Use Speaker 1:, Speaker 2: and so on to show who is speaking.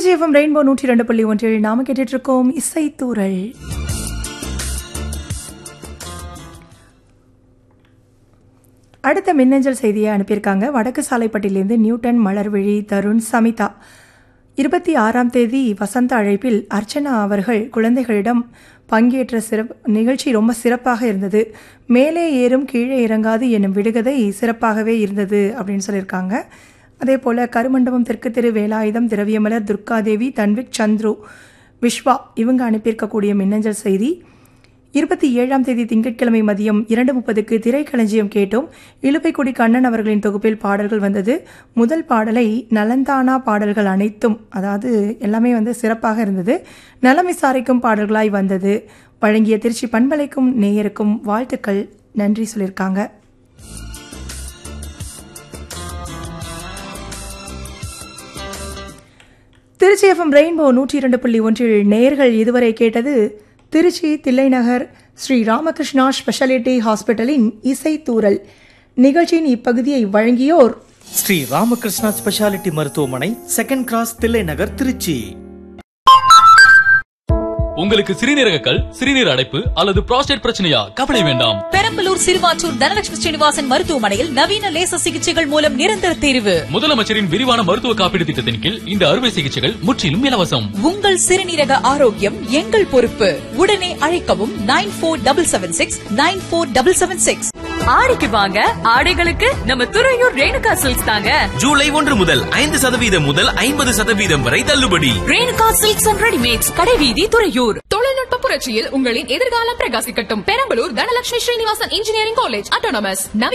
Speaker 1: Trichy FM rainbow நூற்றி ரெண்டு புள்ளி ஒன்றில் நாம கேட்டுட்டு இருக்கோம் இசைத்தூரல் அடுத்த மின்னஞ்சல் செய்தியை அனுப்பியிருக்காங்க வடக்கு சாலைப்பட்டியிலேருந்து நியூட்டன் மலர்விழி தருண் சமிதா இருபத்தி ஆறாம் தேதி வசந்த அழைப்பில் அர்ச்சனா அவர்கள் குழந்தைகளிடம் பங்கேற்ற சிறப்பு நிகழ்ச்சி ரொம்ப சிறப்பாக இருந்தது மேலே ஏறும் கீழே இறங்காது என்னும் விடுகதை சிறப்பாகவே இருந்தது அப்படின்னு சொல்லியிருக்காங்க அதே போல் கருமண்டபம் தெற்கு திரு வேலாயுதம் திரவியமலர் துர்காதேவி தன்விக் சந்துரு விஸ்வா இவங்க அனுப்பியிருக்கக்கூடிய மின்னஞ்சல் செய்தி இருபத்தி ஏழாம் தேதி திங்கட்கிழமை மதியம் இரண்டு முப்பதுக்கு திரைக்களஞ்சியம் கேட்டோம் இழுப்பைக்குடி கண்ணன் அவர்களின் தொகுப்பில் பாடல்கள் வந்தது முதல் பாடலை நலந்தானா பாடல்கள் அனைத்தும் அதாவது எல்லாமே வந்து சிறப்பாக இருந்தது நலம் விசாரிக்கும் பாடல்களாய் வந்தது வழங்கிய திருச்சி பண்பலைக்கும் நேயருக்கும் வாழ்த்துக்கள் நன்றி சொல்லியிருக்காங்க திருச்சி எஃப்எம் ரெயின்போ நூற்றி இரண்டு புள்ளி ஒன்றில் நேர்கள் இதுவரை கேட்டது திருச்சி தில்லைநகர் ஸ்ரீ ராமகிருஷ்ணா ஸ்பெஷாலிட்டி ஹாஸ்பிட்டலின் இசைத்தூரல் நிகழ்ச்சியின் இப்பகுதியை வழங்கியோர்
Speaker 2: ஸ்ரீ ராமகிருஷ்ணா ஸ்பெஷாலிட்டி மருத்துவமனை செகண்ட் கிராஸ் தில்லை நகர் திருச்சி
Speaker 3: உங்களுக்கு சிறுநீரக கல் சிறுநீர் அடைப்பு அல்லது புரோஸ்டேட் பிரச்சனையா கவலை வேண்டாம்
Speaker 4: பெரம்பலூர் சிறுவாச்சூர் தனலட்சுமி ஸ்ரீனிவாசன் மருத்துவமனையில் நவீன லேசர் சிகிச்சைகள் மூலம் நிரந்தர தீர்வு
Speaker 3: முதலமைச்சரின் விரிவான மருத்துவ காப்பீடு திட்டத்தின் கீழ் இந்த அறுவை சிகிச்சைகள் முற்றிலும் இலவசம்
Speaker 4: உங்கள் சிறுநீரக ஆரோக்கியம் எங்கள் பொறுப்பு உடனே அழைக்கவும் nine four double seven six nine four double seven six
Speaker 5: ஆடிக்கு வாங்க ஆடைகளுக்கு நம்ம துறையூர் ரேணுகா சில்க்ஸ் தாங்க
Speaker 6: ஜூலை ஒன்று முதல் ஐந்து சதவீதம் முதல் ஐம்பது சதவீதம் வரை தள்ளுபடி
Speaker 5: ரேணுகா சில்க்ஸ் அண்ட் ரெடிமேட்ஸ் கடைவீதி துறையூர் தொழில்நுட்ப புரட்சியில் உங்களின் எதிர்காலம் பிரகாசிக்கட்டும் Perambalur Dhanalakshmi Srinivasan engineering college autonomous